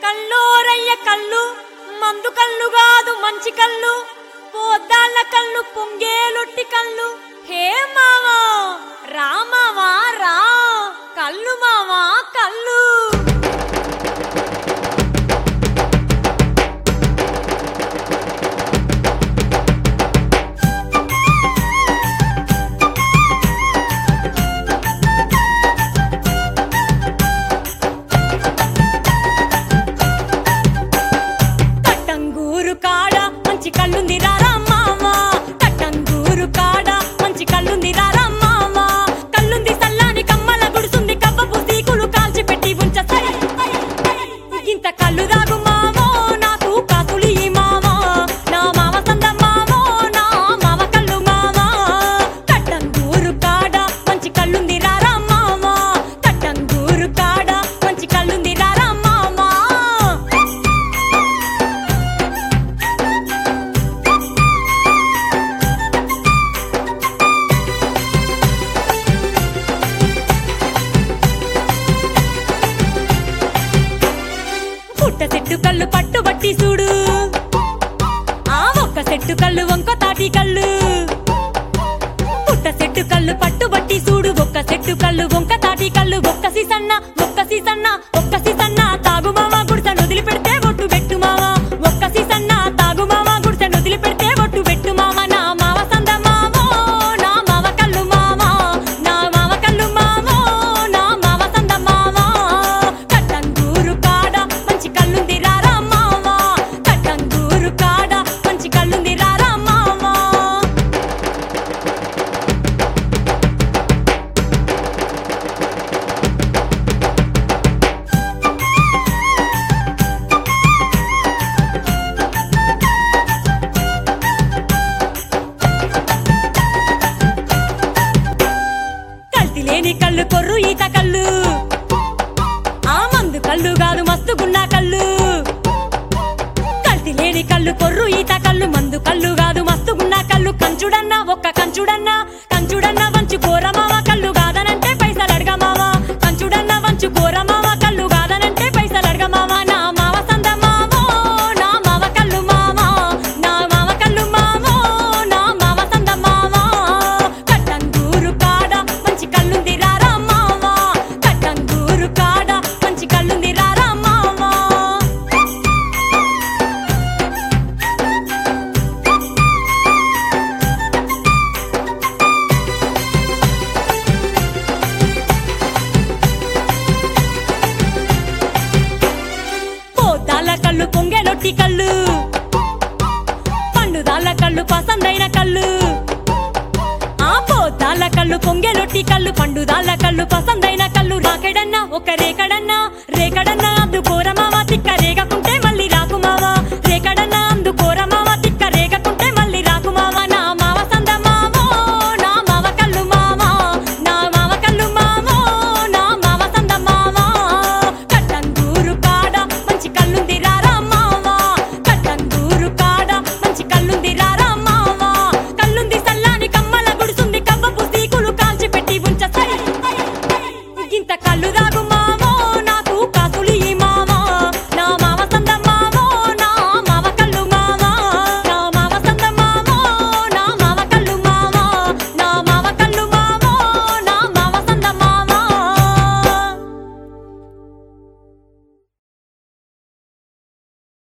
కల్లోరయ్య కళ్ళు మందు కళ్ళు కాదు మంచి కళ్ళు పోద్దాళ్ళ కళ్ళు పొంగేలొట్టి కళ్ళు హే మావా రా మావా రా కళ్ళు మావా కళ్ళు కట్టంగూరు కాడ మంచి కళ్ళుంది రారా మావా కట్టంగూరు కాడ మంచి కళ్ళుంది రారా మావా కళ్ళుంది సల్లాని కమ్మల గుడుసుంది కవ్వపు సీకులు కాల్చి పెట్టి ఉంచ సై, సై, సై. ఇంత కళ్ళు దాగు మావో నాకు కాసులు ఈ మావా నా మావ సంద మావో నా మావ కళ్ళు మావా కట్టంగూరు కాడ మంచి కళ్ళుంది రారా మావా కట్టంగూరు కాడ మంచి కళ్ళుంది రారా మావా పుట్ట చెట్టు కళ్ళు పట్టుబట్టి చూడు ఆ ఒక్క చెట్టు కళ్ళు వంక తాటి కళ్ళు పుట్ట చెట్టు కళ్ళు పట్టుబట్టి చూడు ఒక్క చెట్టు కళ్ళు వంక తాటి కళ్ళు ఒక్క సీసన్న ఒక్క సీసన్న ఒక్క సీసన్న తాగు మావా గుడిసె వదిలి పెడితే ఒట్టు పెట్టు మావా ఒక్క సీసన్న తాగు మావా గుడిసె వదిలి పెడితే ఒట్టు పెట్టు మావా నా మావ సంద మావో నా మావ కళ్ళు మావా నా మావ కళ్ళు మావో నా మావ సంద మావా కట్టంగూరు కాడ మంచి కళ్ళుంది రారా మావా కట్టంగూరు కాడ మంచి కళ్ళుంది రారా మావా కల్తీ లేని కళ్ళు కొర్రు ఈత కళ్ళు ఆ మందు కళ్ళు కాదు మస్తుగున్న కళ్ళు కల్తీ లేని కళ్ళు కొర్రు ఈత కళ్ళు మందు కళ్ళు కాదు మస్తుగున్న కళ్ళు కంచుడన్నా ఒక్క కంచుడన్నా కంచుడన్నా వంచు కోరమావ కళ్ళు కాదనంటే పైసలు అడగమావా కంచుడన్నా వంచు కోరమావ కళ్ళు కాదనంటే పైసలు అడగమావా నా మావ సంద మావో నా మావ కళ్ళు మావా నా మావ కళ్ళు మావో నా మావ సంద మావా కట్టంగూరు కాడ మంచి కళ్ళుంది రారా మావా కట్టంగూరు కాడ మంచి కళ్ళుంది రారా మావా పోతాల కళ్ళు పొంగెలొట్టి కళ్ళు పండుదాల కళ్ళు పసందైన కళ్ళు ఆ పోతాల కళ్ళు పొంగెలొట్టి కళ్ళు పండుదాల కళ్ళు పసందైన కళ్ళు రాకెడన్నా ఒక రేకడన్నా రేకడన్నా అద్దు కోరమావా తిక్క రేగకుంటే